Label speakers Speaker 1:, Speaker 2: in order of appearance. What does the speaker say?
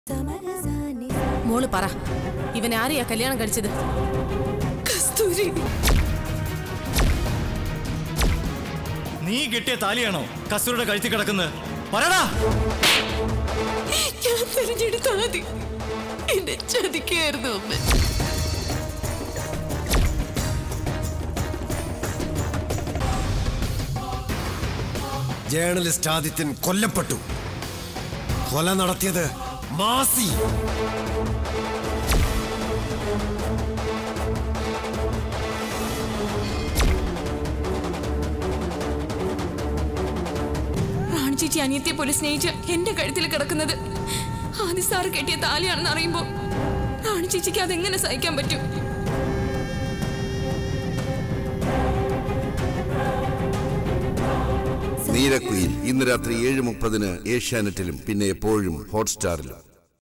Speaker 1: മോള് പറ ഇവൻ ആരെയാ കല്യാണം കഴിച്ചത്
Speaker 2: കസ്തൂരി
Speaker 3: നീ കിട്ടിയ താലിയാണോ കസ്തൂരിയുടെ കഴുത്തി കിടക്കുന്നത് പറടാ
Speaker 2: ഞാൻ തിരഞ്ഞെടുത്ത ആദ്യം എന്നെ ചതിക്കായിരുന്നു അമ്മ
Speaker 4: ജേർണലിസ്റ്റ് ആദിത്യൻ കൊല്ലപ്പെട്ടു കൊല നടത്തിയത് മാസി
Speaker 2: റാണി ചേച്ചി അനിയത്തെ പോലെ സ്നേഹിച്ച് എന്റെ കഴുത്തിൽ കിടക്കുന്നത് ആദ്യ സാറ് കെട്ടിയ താലിയാണെന്ന് അറിയുമ്പോ റാണി ചേച്ചിക്ക് അതെങ്ങനെ സഹിക്കാൻ പറ്റും
Speaker 5: നീരക്കുയിൽ ഇന്ന് രാത്രി ഏഴ് മുപ്പതിന് ഏഷ്യാനെറ്റിലും പിന്നെ എപ്പോഴും ഹോട്ട്സ്റ്റാറിലും